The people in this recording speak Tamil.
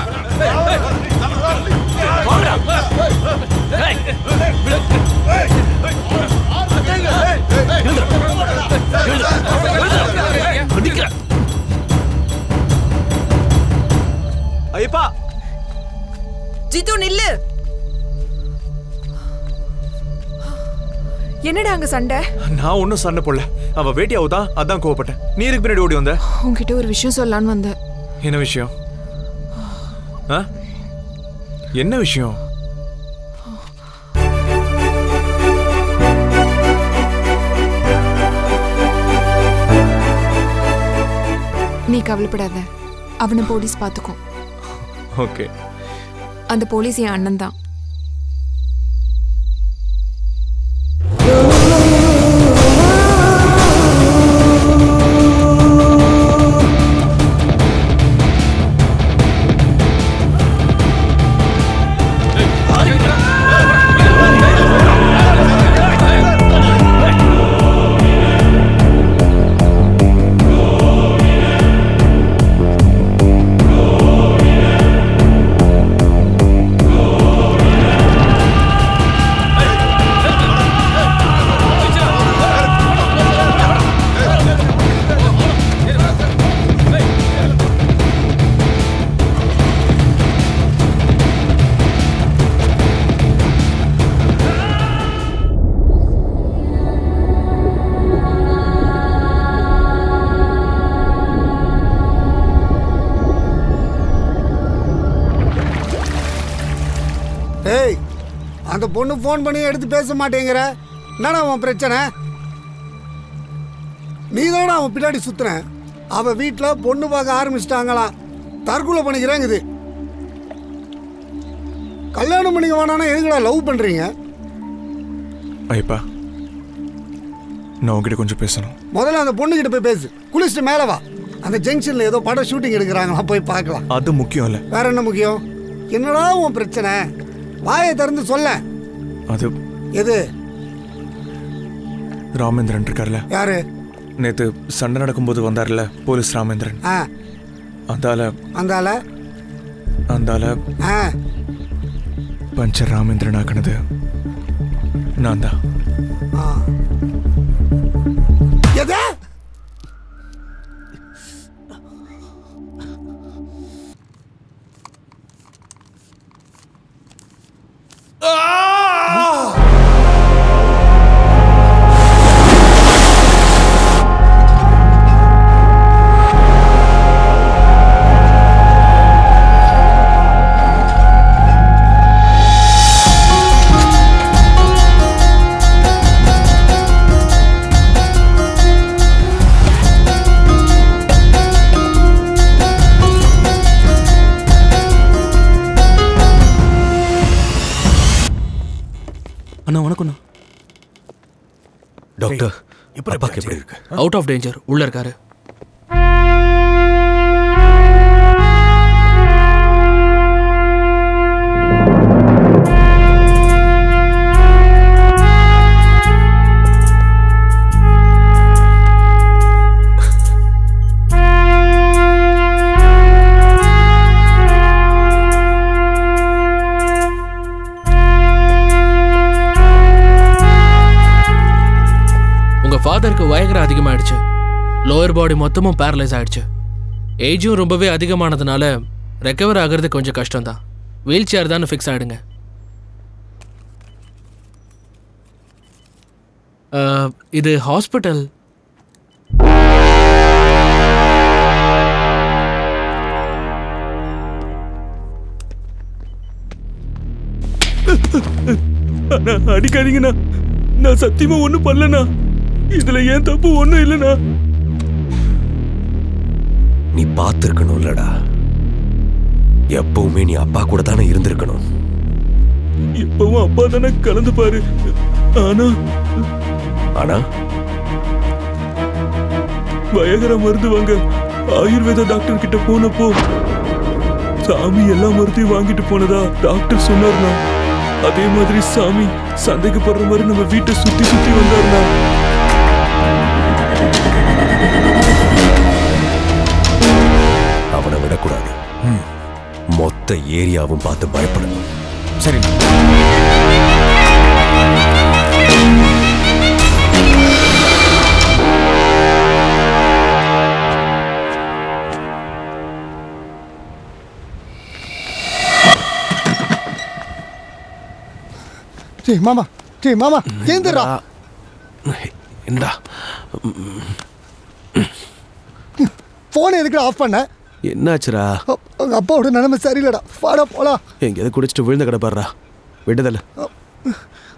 ஐயப்பா ஜித்து நில்லு என்னடா அங்க சண்டை நான் ஒன்றும் சண்டை போடல அவ வேட்டி அவுதான் அதான் கோவப்பட்டேன் நீ இருக்கு பின்னாடி ஓடி வந்த உன்கிட்ட ஒரு விஷயம் சொல்லலான்னு வந்தேன் என்ன விஷயம் ஆ? என்ன விஷயம் நீ கவலைப்படாத அவனை போலீஸ் பார்த்துக்கும் ஓகே அந்த போலீஸ் என் அண்ணன் தான் ஏய் அந்த பொண்ணு ஃபோன் பண்ணி எடுத்து பேச மாட்டேங்கிற என்னடா அவன் பிரச்சனை நீ தானே அவன் பின்னாடி சுத்துன அவ வீட்டில் பொண்ணு பார்க்க ஆரம்பிச்சிட்டாங்களாம் தற்கொலை பண்ணிக்கிறாங்குது கல்யாணம் பண்ணிக்க வேணானா எதுக்குடா லவ் பண்றீங்க ஐயப்பா நான் உங்ககிட்ட கொஞ்சம் பேசணும் முதல்ல அந்த பொண்ணுகிட்ட போய் பேசு குளிச்சுட்டு மேலே வா அந்த ஜங்ஷன்ல ஏதோ படம் ஷூட்டிங் எடுக்கிறாங்களாம் போய் பார்க்கலாம் அது முக்கியம் இல்லை வேற என்ன முக்கியம் என்னடா உன் பிரச்சனை வாயை திறந்து சொல்ல அது எது ராமேந்திரன் இருக்கார்ல யாரு நேத்து சண்டை நடக்கும்போது வந்தார்ல போலீஸ் ராமேந்திரன் ஆ அந்தால அந்தால அந்தால ஆ பஞ்சர் ராமேந்திரன் ஆக்கினது நான் தான் ஆ. எது அண்ணா வணக்கம்ண்ணா டாக்டர் அப்பாக்கு எப்படி இருக்கு அவுட் ஆஃப் டேஞ்சர் உள்ள இருக்காரு உங்க ஃபாதருக்கு வயகர அதிகமாயிடுச்சு லோயர் பாடி மொத்தமும் பேரலைஸ் ஆயிடுச்சு ஏஜும் ரொம்பவே அதிகமானதுனால ரெக்கவர் ஆகிறது கொஞ்சம் கஷ்டம்தான் வீல் சேர் தான் ஃபிக்ஸ் ஆயிடுங்க அஹ், இது ஹாஸ்பிட்டல் அண்ணா அடிக்காதீங்கண்ணா நான் சத்தியமா ஒண்ணும் பண்ணலண்ணா இதுல ஏன் தப்பு ஒண்ணும் இல்லைண்ணா நீ பார்த்துருக்கணும்லடா எப்பவுமே நீ அப்பா கூட தானே இருந்திருக்கணும் இப்பவும் அப்பா தானே கலந்து பாரு ஆனா ஆனா வயகர மருந்து வாங்க ஆயுர்வேத டாக்டர் கிட்ட போனப்போ சாமி எல்லா மருந்தையும் வாங்கிட்டு போனதா டாக்டர் சொன்னார்னா அதே மாதிரி சாமி சந்தேகப்படுற மாதிரி நம்ம வீட்டை சுத்தி சுத்தி வந்தாருண்ணா அவனை விடக்கூடாது மொத்த ஏரியாவும் பார்த்து பயப்படணும் சரி டேய் மாமா டேய் மாமா ஏந்திரா என்னடா போனை எதுக்கு ஆஃப் பண்ண என்னாச்சுடா அ- உங்க அப்பாவோட நிலைமை சரியில்லடா வாடா போலாம் எங்கேயாவது குடிச்சிட்டு விழுந்த கிடப்பாடுறா விடுதல